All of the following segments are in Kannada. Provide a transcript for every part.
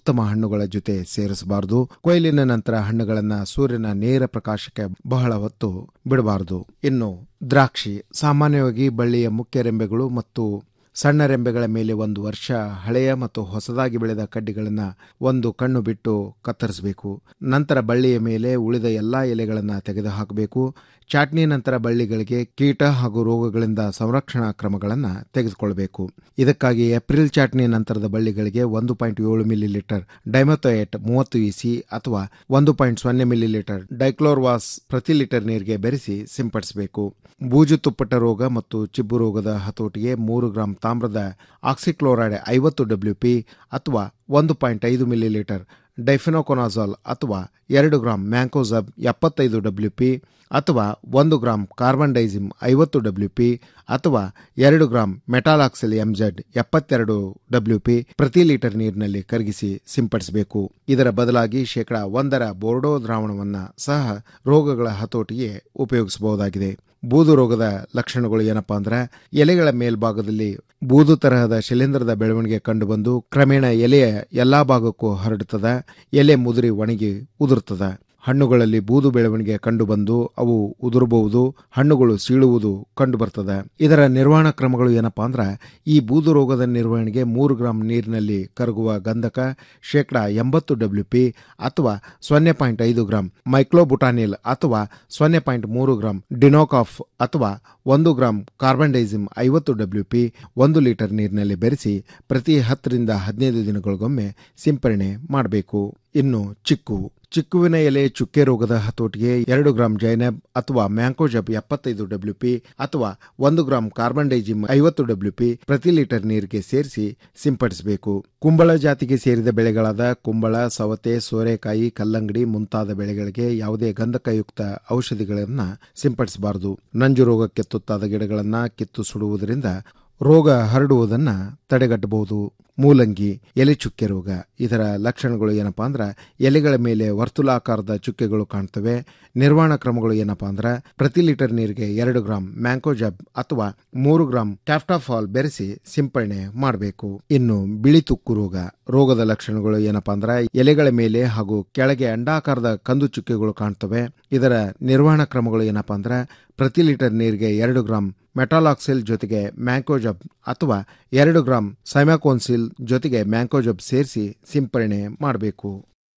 ಉತ್ತಮ ಹಣ್ಣುಗಳ ಜೊತೆ ಸೇರಿಸಬಾರದು ಕೊಯ್ಲಿನ ನಂತರ ಹಣ್ಣುಗಳನ್ನ ಸೂರ್ಯನ ನೇರ ಪ್ರಕಾಶಕ್ಕೆ ಬಹಳ ಹೊತ್ತು ಬಿಡಬಾರದು ಇನ್ನು ದ್ರಾಕ್ಷಿ ಸಾಮಾನ್ಯವಾಗಿ ಬಳ್ಳಿಯ ಮುಖ್ಯ ರೆಂಬೆಗಳು ಮತ್ತು ಸಣ್ಣ ರೆಂಬೆಗಳ ಮೇಲೆ ಒಂದು ವರ್ಷ ಹಳೆಯ ಮತ್ತು ಹೊಸದಾಗಿ ಬೆಳೆದ ಕಡ್ಡಿಗಳನ್ನು ಒಂದು ಕಣ್ಣು ಬಿಟ್ಟು ಕತ್ತರಿಸಬೇಕು ನಂತರ ಬಳ್ಳಿಯ ಮೇಲೆ ಉಳಿದ ಎಲ್ಲಾ ಎಲೆಗಳನ್ನು ತೆಗೆದುಹಾಕಬೇಕು ಚಾಟ್ನಿ ನಂತರ ಬಳ್ಳಿಗಳಿಗೆ ಕೀಟ ಹಾಗೂ ರೋಗಗಳಿಂದ ಸಂರಕ್ಷಣಾ ಕ್ರಮಗಳನ್ನು ತೆಗೆದುಕೊಳ್ಳಬೇಕು ಇದಕ್ಕಾಗಿ ಏಪ್ರಿಲ್ ಚಾಟ್ನಿ ನಂತರದ ಬಳ್ಳಿಗಳಿಗೆ ಒಂದು ಪಾಯಿಂಟ್ ಏಳು ಮಿಲಿ ಲೀಟರ್ ಡೈಮಥೋಯೇಟ್ ಮೂವತ್ತು ಇಸಿ ಅಥವಾ ಒಂದು ಪಾಯಿಂಟ್ ಸೊನ್ನೆ ಮಿಲಿ ಲೀಟರ್ ಡೈಕ್ಲೋರ್ವಾಸ್ ಪ್ರತಿ ಲೀಟರ್ ನೀರಿಗೆ ಬೆರೆಸಿ ಸಿಂಪಡಿಸಬೇಕು ಬೂಜು ತುಪ್ಪಟ ರೋಗ ಮತ್ತು ಚಿಬ್ಬು ರೋಗದ ಹತೋಟಿಗೆ ಮೂರು ಗ್ರಾಂ ತಾಮ್ರದ ಆಕ್ಸಿಕ್ಲೋರೈಡ್ ಐವತ್ತು ಡಬ್ಲ್ಯೂಪಿ ಅಥವಾ ಒಂದು ಪಾಯಿಂಟ್ ಐದು ಮಿಲಿ ಲೀಟರ್ ಡೈಫಿನೋಕೊನಾಜಾಲ್ ಅಥವಾ ಎರಡು ಗ್ರಾಂ ಮ್ಯಾಂಕೋಸಬ್ ಎಪ್ಪತ್ತೈದು ಡಬ್ಲ್ಯೂಪಿ ಅಥವಾ ಒಂದು ಗ್ರಾಂ ಕಾರ್ಬನ್ ಡೈಸಿಮ್ ಐವತ್ತು ಡಬ್ಲ್ಯೂಪಿ ಅಥವಾ ಎರಡು ಗ್ರಾಂ ಮೆಟಾಲಾಕ್ಸಿಲ್ ಎಂಜೆಡ್ ಎಪ್ಪತ್ತೆರಡು ಡಬ್ಲ್ಯೂಪಿ ಪ್ರತಿ ಲೀಟರ್ ನೀರಿನಲ್ಲಿ ಕರಗಿಸಿ ಸಿಂಪಡಿಸಬೇಕು ಇದರ ಬದಲಾಗಿ ಶೇಕಡಾ ಒಂದರ ಬೋರ್ಡೋ ದ್ರಾವಣವನ್ನು ಸಹ ರೋಗಗಳ ಹತೋಟಿಗೆ ಉಪಯೋಗಿಸಬಹುದಾಗಿದೆ ಬೂದು ರೋಗದ ಲಕ್ಷಣಗಳು ಏನಪ್ಪಾ ಅಂದ್ರೆ ಎಲೆಗಳ ಮೇಲ್ಭಾಗದಲ್ಲಿ ಬೂದು ತರಹದ ಶಿಲೀಂಧ್ರದ ಬೆಳವಣಿಗೆ ಕಂಡುಬಂದು ಕ್ರಮೇಣ ಎಲೆಯ ಎಲ್ಲಾ ಭಾಗಕ್ಕೂ ಹರಡುತ್ತದೆ ಎಲೆ ಮುದುರಿ ಒಣಗಿ ಉದುರುತ್ತದೆ ಹಣ್ಣುಗಳಲ್ಲಿ ಬೂದು ಬೆಳವಣಿಗೆ ಕಂಡುಬಂದು ಅವು ಉದುರಬಹುದು ಹಣ್ಣುಗಳು ಸೀಳುವುದು ಕಂಡುಬರ್ತದೆ ಇದರ ನಿರ್ವಹಣಾ ಕ್ರಮಗಳು ಏನಪ್ಪಾ ಅಂದ್ರೆ ಈ ಬೂದು ರೋಗದ ನಿರ್ವಹಣೆಗೆ ಮೂರು ಗ್ರಾಂ ನೀರಿನಲ್ಲಿ ಕರಗುವ ಗಂಧಕ ಶೇಕಡಾ ಎಂಬತ್ತು ಡಬ್ಲ್ಯೂಪಿ ಅಥವಾ ಸೊನ್ನೆ ಪಾಯಿಂಟ್ ಐದು ಗ್ರಾಂ ಮೈಕ್ಲೋಬುಟಾನಿಲ್ ಅಥವಾ ಸೊನ್ನೆ ಪಾಯಿಂಟ್ ಮೂರು ಗ್ರಾಂ ಡಿನೋಕಾಫ್ ಅಥವಾ ಒಂದು ಗ್ರಾಂ ಕಾರ್ಬನ್ ಡೈಸಿಮ್ ಐವತ್ತು ಡಬ್ಲ್ಯೂಪಿ ಒಂದು ಲೀಟರ್ ನೀರಿನಲ್ಲಿ ಬೆರೆಸಿ ಪ್ರತಿ ಹತ್ತರಿಂದ ಹದಿನೈದು ದಿನಗಳಿಗೊಮ್ಮೆ ಸಿಂಪರಣೆ ಮಾಡಬೇಕು ಇನ್ನು ಚಿಕ್ಕು ಚಿಕ್ಕುವಿನ ಎಲೆ ಚುಕ್ಕೆ ರೋಗದ ಹತೋಟಿಗೆ ಎರಡು ಗ್ರಾಂ ಜೈನಬ್ ಅಥವಾ ಮ್ಯಾಂಕೋಜಬ್ ಎಪ್ಪತ್ತೈದು ಡಬ್ಲ್ಯೂಪಿ ಅಥವಾ ಒಂದು ಗ್ರಾಂ ಕಾರ್ಬನ್ ಡೈಜಿಮ್ ಐವತ್ತು ಡಬ್ಲ್ಯೂಪಿ ಪ್ರತಿ ಲೀಟರ್ ನೀರಿಗೆ ಸೇರಿಸಿ ಸಿಂಪಡಿಸಬೇಕು ಕುಂಬಳ ಜಾತಿಗೆ ಸೇರಿದ ಬೆಳೆಗಳಾದ ಕುಂಬಳ ಸವತೆ ಸೋರೆಕಾಯಿ ಕಲ್ಲಂಗಡಿ ಮುಂತಾದ ಬೆಳೆಗಳಿಗೆ ಯಾವುದೇ ಗಂಧಕಯುಕ್ತ ಔಷಧಿಗಳನ್ನು ಸಿಂಪಡಿಸಬಾರದು ನಂಜು ರೋಗಕ್ಕೆ ತುತ್ತಾದ ಗಿಡಗಳನ್ನು ಕಿತ್ತು ಸುಡುವುದರಿಂದ ರೋಗ ಹರಡುವುದನ್ನ ತಡೆಗಟ್ಟಬಹುದು ಮೂಲಂಗಿ ಎಲೆ ಚುಕ್ಕೆ ರೋಗ ಇದರ ಲಕ್ಷಣಗಳು ಏನಪ್ಪಾ ಅಂದ್ರೆ ಎಲೆಗಳ ಮೇಲೆ ವರ್ತುಲಾಕಾರದ ಚುಕ್ಕೆಗಳು ಕಾಣ್ತವೆ ನಿರ್ವಹಣಾ ಕ್ರಮಗಳು ಏನಪ್ಪಾ ಅಂದ್ರೆ ಪ್ರತಿ ಲೀಟರ್ ನೀರಿಗೆ ಎರಡು ಗ್ರಾಂ ಮ್ಯಾಂಕೋಜಬ್ ಅಥವಾ ಮೂರು ಗ್ರಾಂ ಟ್ಯಾಫ್ಟಾಫಾಲ್ ಬೆರೆಸಿ ಸಿಂಪರಣೆ ಮಾಡಬೇಕು ಇನ್ನು ಬಿಳಿ ತುಕ್ಕು ರೋಗ ರೋಗದ ಲಕ್ಷಣಗಳು ಏನಪ್ಪಾ ಅಂದ್ರೆ ಎಲೆಗಳ ಮೇಲೆ ಹಾಗೂ ಕೆಳಗೆ ಅಂಡಾಕಾರದ ಕಂದು ಚುಕ್ಕೆಗಳು ಕಾಣ್ತವೆ ಇದರ ನಿರ್ವಹಣಾ ಕ್ರಮಗಳು ಏನಪ್ಪಾ ಅಂದ್ರೆ ಪ್ರತಿ ಲೀಟರ್ ನೀರಿಗೆ ಎರಡು ಗ್ರಾಂ ಮೆಟಾಲಾಕ್ಸಿಲ್ ಜೊತೆಗೆ ಮ್ಯಾಂಕೋಜಬ್ ಅಥವಾ ಎರಡು ಗ್ರಾಂ ಸೈಮಾಕೋನ್ಸಿಲ್ ಜೊತೆಗೆ ಮ್ಯಾಂಕೋಜಬ್ ಸೇರಿಸಿ ಸಿಂಪರಣೆ ಮಾಡಬೇಕು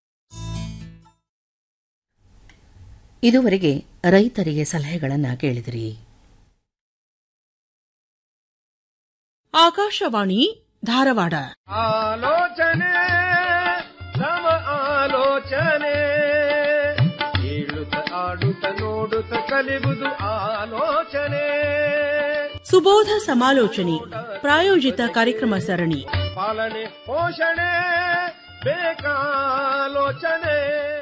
ಇದುವರೆಗೆ ರೈತರಿಗೆ ಸಲಹೆಗಳನ್ನು ಕೇಳಿದಿರಿ ಆಕಾಶವಾಣಿ ಧಾರವಾಡ ಆಲೋಚನೆ ನವ ಆಲೋಚನೆ ಕೇಳುತ್ತ ಆಡುತ್ತ ನೋಡುತ್ತ ಕಲಿಬುದು ಆಲೋಚನೆ ಸುಬೋಧ ಸಮಾಲೋಚನೆ ಪ್ರಾಯೋಜಿತ ಕಾರ್ಯಕ್ರಮ ಸರಣಿ ಪಾಲನೆ ಪೋಷಣೆ ಬೇಕಾಲೋಚನೆ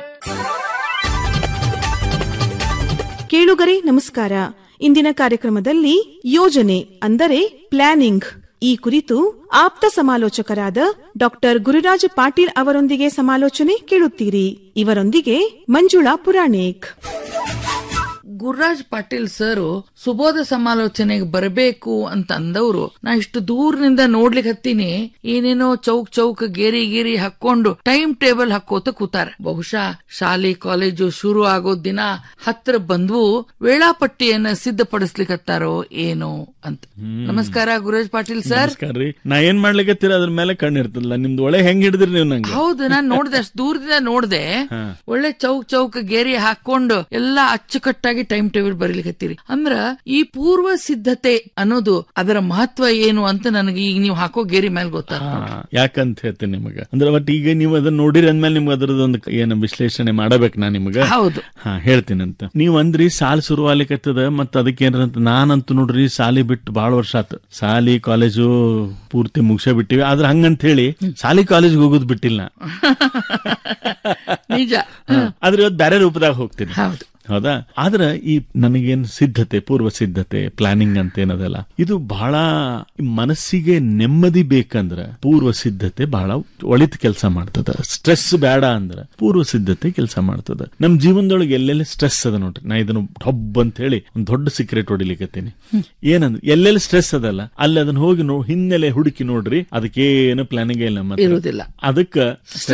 ಕೇಳುಗರೆ ನಮಸ್ಕಾರ ಇಂದಿನ ಕಾರ್ಯಕ್ರಮದಲ್ಲಿ ಯೋಜನೆ ಅಂದರೆ ಪ್ಲಾನಿಂಗ್ ಈ ಕುರಿತು ಆಪ್ತ ಸಮಾಲೋಚಕರಾದ ಡಾಕ್ಟರ್ ಗುರುರಾಜ್ ಪಾಟೀಲ್ ಅವರೊಂದಿಗೆ ಸಮಾಲೋಚನೆ ಕೇಳುತ್ತೀರಿ ಇವರೊಂದಿಗೆ ಮಂಜುಳಾ ಪುರಾಣಿಕ್ ಗುರುರಾಜ್ ಪಾಟೀಲ್ ಸರ್ ಸುಬೋಧ ಸಮಾಲೋಚನೆಗೆ ಬರಬೇಕು ಅಂತ ಅಂದವ್ರು ನಾ ಇಷ್ಟು ದೂರದಿಂದ ನೋಡ್ಲಿಕ್ಕೆ ಹತ್ತೀನಿ ಏನೇನೋ ಚೌಕ್ ಚೌಕ್ ಗೇರಿ ಗೇರಿ ಹಾಕೊಂಡು ಟೈಮ್ ಟೇಬಲ್ ಹಾಕೋತ ಕೂತಾರ ಬಹುಶಃ ಶಾಲೆ ಕಾಲೇಜು ಶುರು ಆಗೋ ದಿನ ಹತ್ರ ಬಂದ್ವು ವೇಳಾಪಟ್ಟಿಯನ್ನ ಸಿದ್ಧಪಡಿಸ್ಲಿಕ್ಕತ್ತಾರೋ ಏನೋ ಅಂತ ನಮಸ್ಕಾರ ಗುರುರಾಜ್ ಪಾಟೀಲ್ ಸರ್ ನಮಸ್ಕಾರ ರೀ ನಾ ಏನ್ ಮಾಡ್ಲಿಕತ್ತೀರ ಅದ್ರ ಮೇಲೆ ಕಣ್ಣು ಇರ್ತದಲ್ಲ ನಿಮ್ದು ಒಳ್ಳೆ ಹೆಂಗ್ ಹಿಡಿದ್ರಿ ನೀವು ನಂಗೆ ಹೌದು ನಾನ್ ನೋಡ್ದೆ ಅಷ್ಟು ದೂರದಿಂದ ನೋಡ್ದೆ ಒಳ್ಳೆ ಚೌಕ್ ಚೌಕ್ ಗೆರಿ ಹಾಕೊಂಡು ಎಲ್ಲಾ ಅಚ್ಚುಕಟ್ಟಾಗಿ ಟೈಮ್ ಟೇಬಲ್ ಬರೀಲಿಕತ್ತೀರಿ ಅಂದ್ರ ಈ ಪೂರ್ವ ಸಿದ್ಧತೆ ಅನ್ನೋದು ಅದರ ಮಹತ್ವ ಏನು ಅಂತ ನನಗೆ ಈಗ ನೀವು ಹಾಕೋ ಗೆರಿ ಮೇಲೆ ಗೊತ್ತಾಗ ಹಾ, ಯಾಕಂತ ಹೇಳ್ತೇನೆ ನಿಮಗ ಅಂದ್ರೆ ಬಟ್ ಈಗ ನೀವು ಅದನ್ನ ನೋಡಿರಿ ಅಂದ್ಮೇಲೆ ನಿಮ್ಗೆ ಅದ್ರದೊಂದು ಏನು ವಿಶ್ಲೇಷಣೆ ಮಾಡಬೇಕು ನಾ ನಿಮಗ ಹೌದು ಹಾ ಹೇಳ್ತೀನಿ ಅಂತ ನೀವ್ ಅಂದ್ರಿ ಸಾಲ್ ಶುರು ಆಗ್ಲಿಕತ್ತದ ಮತ್ತ ಅದಕ್ಕೆ ಏನ್ರಂತ ನಾನಂತೂ ನೋಡ್ರಿ ಸಾಲಿ ಬಿಟ್ಟು ಬಹಳ ವರ್ಷ ಆತು ಸಾಲಿ ಕಾಲೇಜು ಪೂರ್ತಿ ಮುಗಿಸೇ ಬಿಟ್ಟಿವಿ ಆದ್ರೆ ಹಂಗಂತ ಹೇಳಿ ಸಾಲಿ ಕಾಲೇಜ್ ಹೋಗೋದು ಬಿಟ್ಟಿಲ್ಲ ನಿಜ ಹಾ, ಆದ್ರೆ ಇವತ್ತು ಬೇರೆ ರೂಪದಾಗ ಹೋಗ್ತೀನಿ ಹೌದು ಹೌದಾ ಆದ್ರ ಈ ನನಗೇನ್ ಸಿದ್ಧತೆ ಪೂರ್ವ ಸಿದ್ಧತೆ ಪ್ಲಾನಿಂಗ್ ಅಂತ ಏನದಲ್ಲ ಇದು ಬಹಳ ಮನಸ್ಸಿಗೆ ನೆಮ್ಮದಿ ಬೇಕಂದ್ರ ಪೂರ್ವ ಸಿದ್ಧತೆ ಬಹಳ ಒಳಿತ ಕೆಲಸ ಮಾಡ್ತದ ಸ್ಟ್ರೆಸ್ ಬೇಡ ಅಂದ್ರ ಪೂರ್ವ ಸಿದ್ಧತೆ ಕೆಲಸ ಮಾಡ್ತದ ನಮ್ ಜೀವನದೊಳಗೆ ಎಲ್ಲೆಲ್ಲಿ ಸ್ಟ್ರೆಸ್ ಅದ ನೋಡ್ರಿ ನಾ ಇದನ್ನು ಡಬ್ ಅಂತ ಹೇಳಿ ಒಂದ್ ದೊಡ್ಡ ಸೀಕ್ರೆಟ್ ಹೊಡಿಲಿಕತ್ತೀನಿ ಏನಂದ್ರೆ ಎಲ್ಲೆಲ್ಲಿ ಸ್ಟ್ರೆಸ್ ಅದಲ್ಲ ಅಲ್ಲಿ ಅದನ್ನ ಹೋಗಿ ನೋ ಹಿನ್ನೆಲೆ ಹುಡುಕಿ ನೋಡ್ರಿ ಅದಕ್ಕೇನು ಪ್ಲಾನಿಂಗ್ ಇಲ್ಲ ಮತ್ತೆ ಇರುವುದಿಲ್ಲ ಅದಕ್ಕ